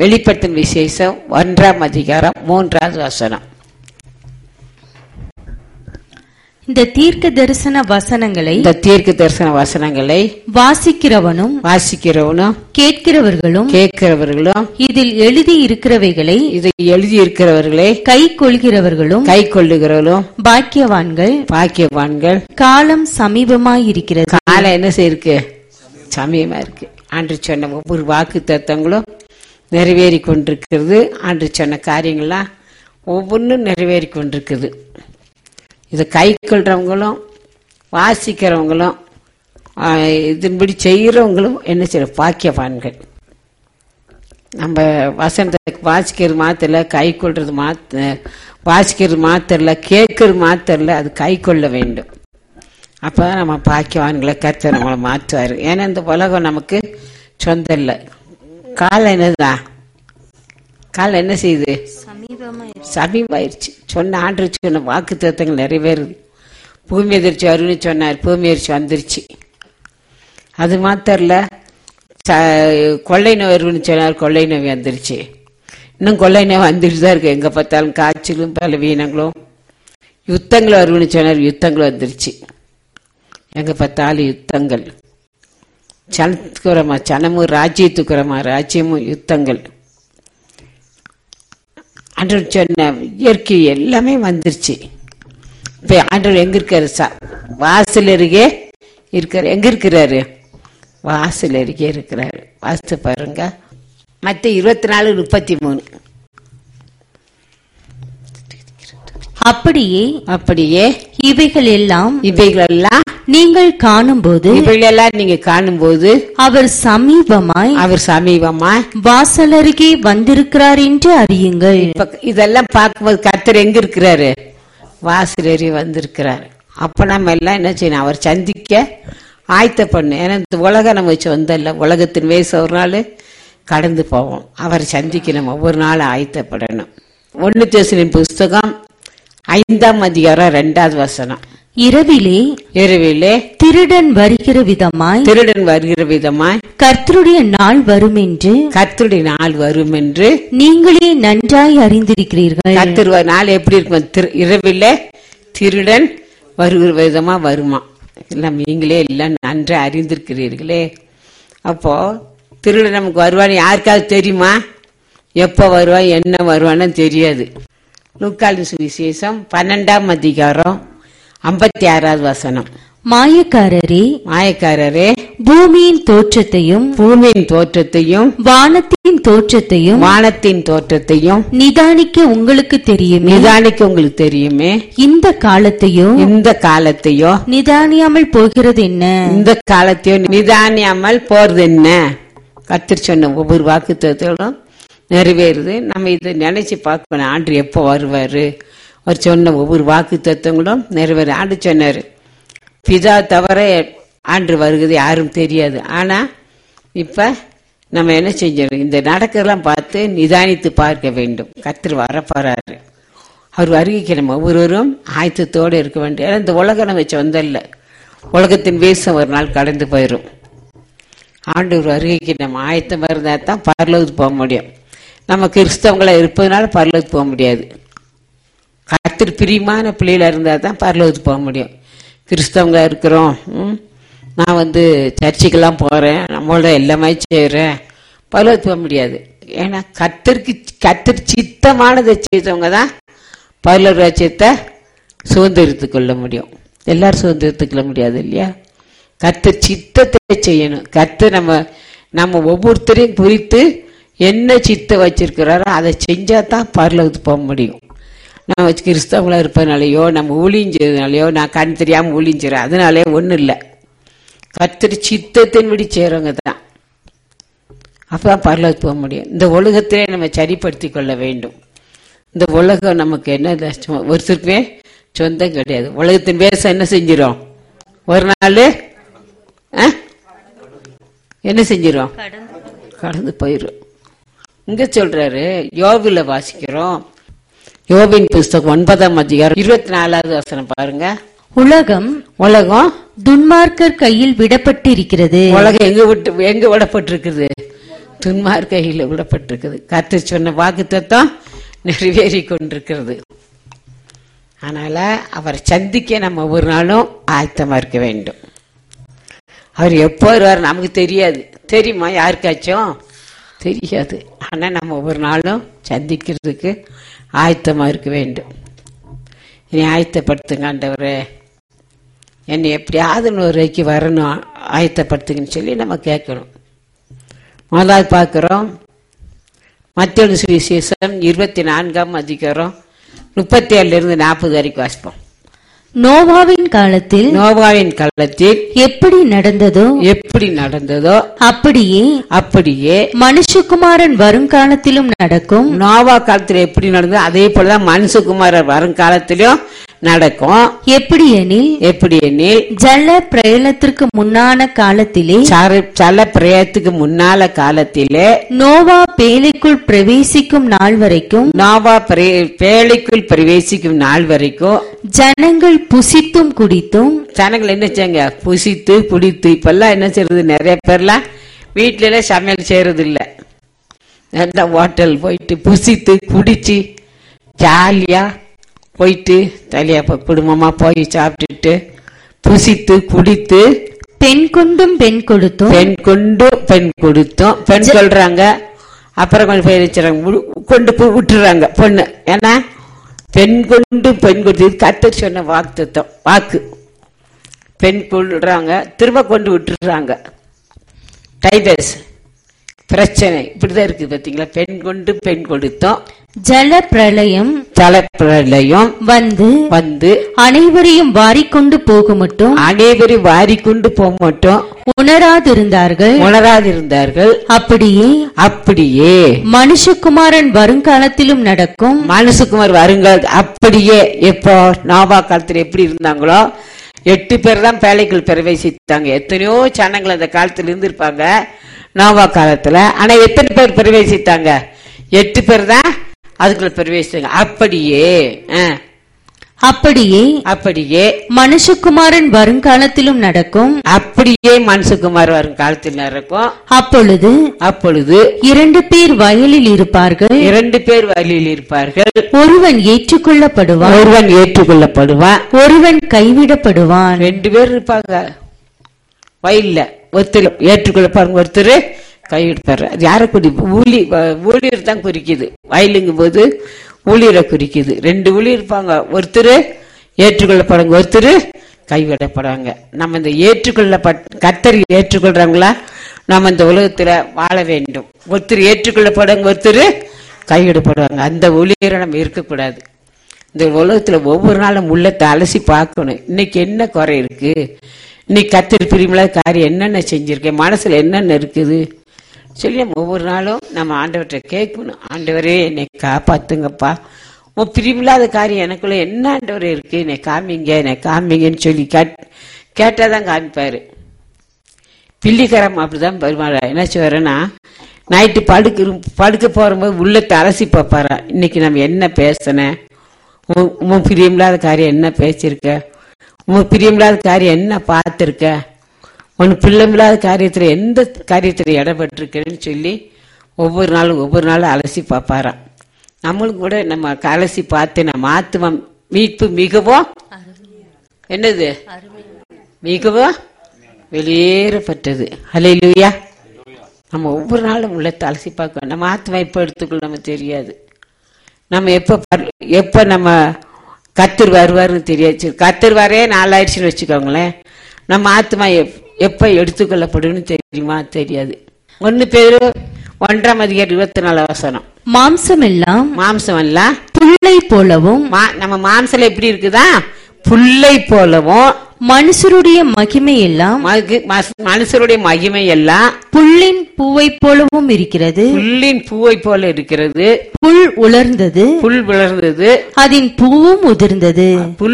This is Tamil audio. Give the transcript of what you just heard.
வெளிப்படுத்தும் விசேஷம் ஒன்றாம் அதிகாரம் மூன்றாவது வசனம் இந்த தீர்க்க தரிசன வசனங்களை இந்த தீர்க்க தரிசன வசனங்களை வாசிக்கிறவனும் வாசிக்கிறவனும் கேட்கிறவர்களும் கேட்கிறவர்களும் இதில் எழுதி இருக்கிறவைகளை இதை எழுதி இருக்கிறவர்களை கை கொள்கிறவர்களும் கை கொள்ளுகிறவர்களும் பாக்கியவான்கள் பாக்கியவான்கள் காலம் சமீபமாயிருக்கிறது காலம் என்ன செய்யிருக்கு சமயமா இருக்கு ஆண்டு சொன்ன ஒவ்வொரு வாக்கு தத்தங்களும் நிறைவேறி கொண்டிருக்கிறது ஆண்டு சொன்ன காரியங்கள்லாம் ஒவ்வொன்றும் நிறைவேறி கொண்டிருக்குது இதை கை கொள்றவங்களும் வாசிக்கிறவங்களும் ஆஹ், இதன்படி செய்கிறவங்களும் என்ன செய்யற பாக்கியவான்கள் நம்ம வசனத்தை வாசிக்கிறது மாத்திரல கை கொள்றது மாத்த வாசிக்கிறது மாத்திரல கேட்கறது மாத்திரல அது கை கொள்ள வேண்டும் அப்போ நம்ம பாக்கியவான்களை கர்த்தர் நம்மளை மாற்றுவார் ஏன்னா இந்த உலகம் நமக்கு சொந்தம் இல்லை காலம் என்னதுதான் காலம் என்ன செய்யுது சமீபமாயிருச்சு சொன்ன ஆண்டு சொன்ன வாக்கு தத்துவங்கள் நிறைவேறுது பூமி எதிர்ச்சி வரும்னு சொன்னார் பூமி எதிர்ச்சி வந்துருச்சு அது மாத்திரல ச- கொள்ளை நோய் வரும்னு சொன்னார் கொள்ளை நோய் வந்துருச்சு இன்னும் கொள்ளை நோய் வந்துட்டு தான் இருக்கு எங்க பார்த்தாலும் காய்ச்சலும் பலவீனங்களும் யுத்தங்கள் வரும்னு சொன்னார் யுத்தங்கள் வந்துருச்சு எங்க பார்த்தாலும் யுத்தங்கள் சனத்துக்குறமா சனமும் ராஜ்யத்துக்குறமா ராஜ்யமும் யுத்தங்கள் ஆண்டவர் சொன்ன இயற்கை எல்லாமே வந்துருச்சு இப்ப ஆண்டவர் எங்க இருக்காரு சா- வாசல் அருகே இருக்காரு எங்க இருக்கிறாரு வாசல் அருகே இருக்கிறாரு வாசித்து பாருங்க மத்த இருபத்தி நாலு முப்பத்தி மூணு அப்படியே அப்படியே இவைகள் எல்லாம் இவைகளெல்லாம் நீங்கள் காணும்போது இவைகளெல்லாம் நீங்க காணும்போது அவர் சமீபமாய் அவர் சமீபமா வாசலருகே வந்திருக்கிறார் என்று அறியுங்கள் இப்ப இதெல்லாம் பார்க்கும்போது கர்த்தர் எங்க இருக்கிறாரு வாசலேறி வந்திருக்கிறாரு அப்ப நம்ம எல்லாம் என்ன செய்யணும் அவர் சந்திக்க ஆயத்த பண்ணு ஏன்னா இந்த உலகம் நம்ம சொந்தம் இல்லை உலகத்தின் வயசு ஒரு நாள் கடந்து போவோம் அவரை சந்திக்க நம்ம ஒவ்வொரு நாள் ஆயத்தப்படணும் ஒன்னு தேசனின் புஸ்தகம் ஐந்தாம் அதிகாரம் ரெண்டாவது வசனம் இரவிலே இரவிலே திருடன் வருகிற விதமாய் திருடன் வருகிற விதமாய் கர்த்தருடைய நாள் வரும் என்று கர்த்தருடைய நாள் வரும் என்று நீங்களே நன்றாய் அறிந்திருக்கிறீர்கள் கர்த்தர் வ- நாள் எப்படி இருக்கும் திரு இரவில திருடன் வருகிற விதமா வருமா எல்லாம் நீங்களே எல்லாம் நன்றா அறிந்திருக்கிறீர்களே அப்போ திருடன் நமக்கு வருவான்னு யாருக்காவது தெரியுமா எப்போ வருவான் என்ன வருவான்னு தெரியாது லூக்காலின் சுவிசேஷம் பன்னெண்டாம் அதிகாரம் ஐம்பத்தி ஆறாவது வசனம் மாயக்காரரே மாயக்காரரே பூமியின் தோற்றத்தையும் பூமியின் தோற்றத்தையும் வானத்தின் தோற்றத்தையும் வானத்தின் தோற்றத்தையும் நிதானிக்க உங்களுக்கு தெரியுமே நிதானிக்க உங்களுக்கு தெரியுமே இந்த காலத்தையோ இந்த காலத்தையோ நிதானியாமல் போகிறது என்ன இந்த காலத்தையும் நிதானியாமல் போறது என்ன கத்திரி சொன்ன ஒவ்வொரு வாக்குத்தத்தோடும் நிறைவேறுது நம்ம இதை நினைச்சு பார்க்கணும் ஆண்டு எப்போ வருவாரு அவர் சொன்ன ஒவ்வொரு வாக்கு தத்துவங்களும் நிறைவேறு ஆண்டு சொன்னாரு பிதா தவிர ஆண்டு வருகிறது யாரும் தெரியாது ஆனா இப்ப நம்ம என்ன செஞ்சிடும் இந்த நடக்கிறதெல்லாம் பார்த்து நிதானித்து பார்க்க வேண்டும் கத்திரி வரப்போறாரு அவர் வருகைக்கு நம்ம ஒவ்வொருவரும் ஆயத்தத்தோடு இருக்க வேண்டும் ஏன்னா இந்த உலகம் நம்ம சொந்தம் இல்லை உலகத்தின் வேஷம் ஒரு நாள் கடந்து போயிடும் ஆண்டவர் வருகைக்கு நம்ம ஆயத்தமாக இருந்தால் தான் பரலோகத்துக்கு போக முடியும் நம்ம கிறிஸ்தவங்களா இருப்பதனால பரலோகத்துக்கு போக முடியாது கர்த்தர் பிரியமான பிள்ளைகளா இருந்தால் தான் பரலோகத்துக்கு போக முடியும் கிறிஸ்தவங்களா இருக்கிறோம் ம், நான் வந்து சர்ச்சுக்கெல்லாம் போகிறேன் நம்மளோட எல்லாமே செய்கிறேன் பரலோகத்துக்கு போக முடியாது ஏன்னா கர்த்தருக்கு கர்த்தர் சித்தமானதை செய்தவங்க தான் பரலோக ராஜ்யத்தை சுதந்திரத்துக் கொள்ள முடியும் எல்லாரும் சுதந்திரத்துக் கொள்ள முடியாது இல்லையா கர்த்தர் சித்தத்தை செய்யணும் கர்த்தர் நம்ம நம்ம ஒவ்வொருத்தரையும் குறித்து என்ன சித்தை வச்சிருக்கிறாரோ அதை செஞ்சா தான் பரலோகத்துக்கு போக முடியும் நம்ம வச்சு கிறிஸ்தவங்களா இருப்பதனாலயோ நம்ம ஊழியம் செய்யறதுனாலயோ நான் கண் தெரியாம ஊழியம் செய்றேன் அதனாலே ஒண்ணும் இல்லை கர்த்தர் சித்தத்தின்படி செய்றவங்க தான் அப்பதான் பரலோகத்துக்கு போக முடியும் இந்த உலகத்திலே நம்ம சரிப்படுத்தி கொள்ள வேண்டும் இந்த உலகம் நமக்கு என்ன இல்ல, சும்மா ஒருத்தருக்குமே சொந்தம் கிடையாது உலகத்தின் பேச என்ன செஞ்சிரும் ஒரு நாள் ஆ? என்ன செஞ்சிரும் கடந்து போயிரும் இங்க சொல்றாரு யோபில வாசிக்கிறோம் யோபின் புஸ்தகம் ஒன்பதாம் அதிகாரம் இருபத்தி நாலாவது வசனம் பாருங்க உலகம் உலகம் துன்மார்க்கர் கையில் விடப்பட்டிருக்கிறது உலகம் எங்க விட்டு எங்க விடப்பட்டிருக்குது துன்மார் கையில் விடப்பட்டிருக்குது கர்த்தர் சொன்ன வாக்குத்தத்தம் நிறைவேறி கொண்டிருக்கிறது அதனால அவரை சந்திக்க நம்ம ஒவ்வொரு நாளும் ஆயத்தமா இருக்க வேண்டும் அவர் எப்போ வருவார் நமக்கு தெரியாது தெரியுமா யாருக்காச்சும் தெரியாது ஆனா நம்ம ஒவ்வொரு நாளும் சந்திக்கிறதுக்கு ஆயத்தமா இருக்க வேண்டும் இனி ஆயத்தப்படுத்துங்க ஆண்டவரே என்னை எப்படியாவது இன்னொரு வரைக்கும் வரணும் ஆயத்தப்படுத்துங்கன்னு சொல்லி நம்ம கேட்கணும் முதலாவது பார்க்குறோம் மத்திய சுவிசேஷம் இருபத்தி நான்காம் அதிகாரம் முப்பத்தி ஏழுல இருந்து நாற்பது வரைக்கும் வாசிப்போம் நோவாவின் காலத்தில் நோவாவின் காலத்தில் எப்படி நடந்ததோ எப்படி நடந்ததோ அப்படியே அப்படியே மனுஷகுமாரன் வருங்காலத்திலும் நடக்கும் நோவா காலத்துல எப்படி நடந்ததோ அதே போலதான் மனுஷகுமாரர் வருங்காலத்திலும் நடக்கும் எப்படி எனில் எப்படி எனில் ஜல பிரயலத்திற்கு முன்னான காலத்திலே சர- சல பிரயத்துக்கு முன்னால காலத்திலே நோவா பேழைக்குள் பிரவேசிக்கும் நாள் வரைக்கும் நோவா பிரே- பேழைக்குள் பிரவேசிக்கும் நாள் வரைக்கும் ஜனங்கள் புசித்தும் குடித்தும் ஜனங்கள் என்ன செய்யுங்க புசித்து குடித்து இப்பெல்லாம் என்ன செய்யறது நிறைய பேர்லாம் வீட்டுல எல்லாம் சமையல் செய்யறது இல்ல நல்லா ஹோட்டல் போயிட்டு புசித்து குடிச்சு ஜாலியா போயிட்டு தலையா குடும்பமா போய் சாப்பிட்டுட்டு புசித்து குடித்து பெண் கொண்டும் பெண் கொடுத்தும் பெண் கொண்டு பெண் கொடுத்தோம் பெண் சொல்றாங்க அப்புறம் கொஞ்சம் பேர் வச்சுறாங்க முழு- கொண்டு போய் விட்டுறாங்க பொண்ணு ஏன்னா பெண் கொண்டு பெண் கொடுத்து கத்தர் சொன்ன வாக்குத்தம் வாக்கு பெண் கொள்றாங்க திரும்ப கொண்டு விட்டுறாங்க டைடஸ் பிரச்சனை இப்படிதான் இருக்கு பாத்தீங்களா பெண் கொண்டு பெண் கொடுத்தோம் ஜல பிரளயம் தலைப்பிரலையும் வந்து வந்து அனைவரையும் வாரிக்கொண்டு போகுமட்டும் அனைவரும் வாரிக்கொண்டு போக மாட்டோம் உணராதிருந்தார்கள் உணராதிருந்தார்கள் அப்படியே அப்படியே மனுஷகுமாரன் வருங்காலத்திலும் நடக்கும் மனசுக்குமார் வருங்கள் அப்படியே எப்போ நோபா காலத்துல எப்படி இருந்தாங்களோ எட்டு பேர் தான் பேழைக்குள் பிரவேசித்தாங்க எத்தனையோ சனங்கள் அந்த காலத்துல இருந்திருப்பாங்க நோபா காலத்துல ஆனா எத்தனை பேர் பிரவேசித்தாங்க எட்டு பேர் தான் அதுக்குள்ள பிரவேசித்தாங்க அப்படியே ஆ, அப்படியே அப்படியே மனுஷகுமாரன் வருங்காலத்திலும் நடக்கும் அப்படியே மனசுக்குமார் வரும் காலத்தில் நடக்கும் அப்பொழுது அப்பொழுது இரண்டு பேர் வயலில் இருப்பார்கள் இரண்டு பேர் வழியில் இருப்பார்கள் ஒருவன் ஏற்றுக்கொள்ளப்படுவான் ஒருவன் ஏற்றுக்கொள்ளப்படுவான் ஒருவன் கைவிடப்படுவான் ரெண்டு பேர் இருப்பாங்க வயல்ல ஒருத்தர் ஏற்றுக்கொள்ள பாருங்க ஒருத்தர் கையெடுப்பாரு அது யாரை குறி ஊழி வ- ஊழியர் தான் குறிக்குது வயலுங்கும் போது ஊழியரை குறிக்குது ரெண்டு ஊழியர் இருப்பாங்க ஒருத்தர் ஏற்றுக்கொள்ளப்படுங்க ஒருத்தர் கைவிடப்படுவாங்க நம்ம இந்த ஏற்றுக்கொள்ளப்பட் கத்தரி ஏற்றுக்கொள்றாங்களா நம்ம இந்த உலகத்துல வாழ வேண்டும் ஒருத்தர் ஏற்றுக்கொள்ளப்படுங்க ஒருத்தர் கைவிடப்படுவாங்க அந்த ஊழியரை நம்ம இருக்கக்கூடாது இந்த உலகத்துல ஒவ்வொரு நாளும் உள்ளத்தை அலசி பார்க்கணும் இன்னைக்கு என்ன குறை இருக்கு இன்னைக்கு கத்திரி பிரிமில்லாத காரியம் என்னென்ன செஞ்சிருக்கேன் மனசுல என்னென்ன இருக்குது சொல்லி நம்ம ஒவ்வொரு நாளும் நம்ம ஆண்டவர்கிட்ட கேட்கணும் ஆண்டவரே என்னை காப்பாத்துங்கப்பா உன் பிரிமில்லாத காரியம் எனக்குள்ள என்ன ஆண்டவரே இருக்கு என்னை காமிங்க என்னை காமிங்கன்னு சொல்லி கேட் கேட்டாதான் காமிப்பாரு பில்லிக்கரம் அப்படிதான் பெருமாள் என்ன செய்வாருன்னா நைட்டு படுக்க படுக்க போகும்போது உள்ளத்தை அலசி பார்ப்பாரா இன்னைக்கு நம்ம என்ன பேசினேன் உன் உன் பிரியமில்லாத காரியம் என்ன பேசியிருக்க உன் பிரியமில்லாத காரியம் என்ன பார்த்துருக்க உன் பிள்ளைமில்லாத காரியத்துல எந்த காரியத்துல இடப்பட்டிருக்கேன்னு சொல்லி ஒவ்வொரு நாளும் ஒவ்வொரு நாளும் அலசி பார்ப்பாராம் நம்மளும் கூட நம்ம அலசி பார்த்து நம்ம ஆத்தும மீட்பு மிகவும் என்னது மிகவும் வெளியேறப்பட்டது ஹalleluya நம்ம ஒவ்வொரு நாளும் உள்ளத்தை அலசி பார்க்கணும் நம்ம ஆத்மா எப்போ எடுத்துக்கொள்ள நமக்கு தெரியாது நம்ம எப்போ பர்- எப்போ நம்ம கத்தர் வருவாருன்னு தெரியாது கத்தர் வரே நாலாயிடுச்சுன்னு வச்சுக்கோங்களேன் நம்ம ஆத்மா எப்- எப்போ எடுத்துக்கொள்ளப்படும்னு தெரியுமா தெரியாது ஒன்று பேர் ஒன்றாம் அதிகாரம் இருபத்தி நாலு வசனம் மாம்சமெல்லாம் மாம்சம் எல்லாம் புல்லை போலவும் மா- நம்ம மாம்சம் எப்படி இருக்குதா புல்லை போலவும் மனுஷருடைய மகிமை எல்லாம் மகு- மஸ்- மனுஷருடைய மகிமை எல்லாம் புல்லின் பூவை போலவும் இருக்கிறது புல்லின் பூவை போல இருக்கிறது புல் உலர்ந்தது புல் விளர்ந்தது அதன் பூவும் உதிர்ந்தது புல்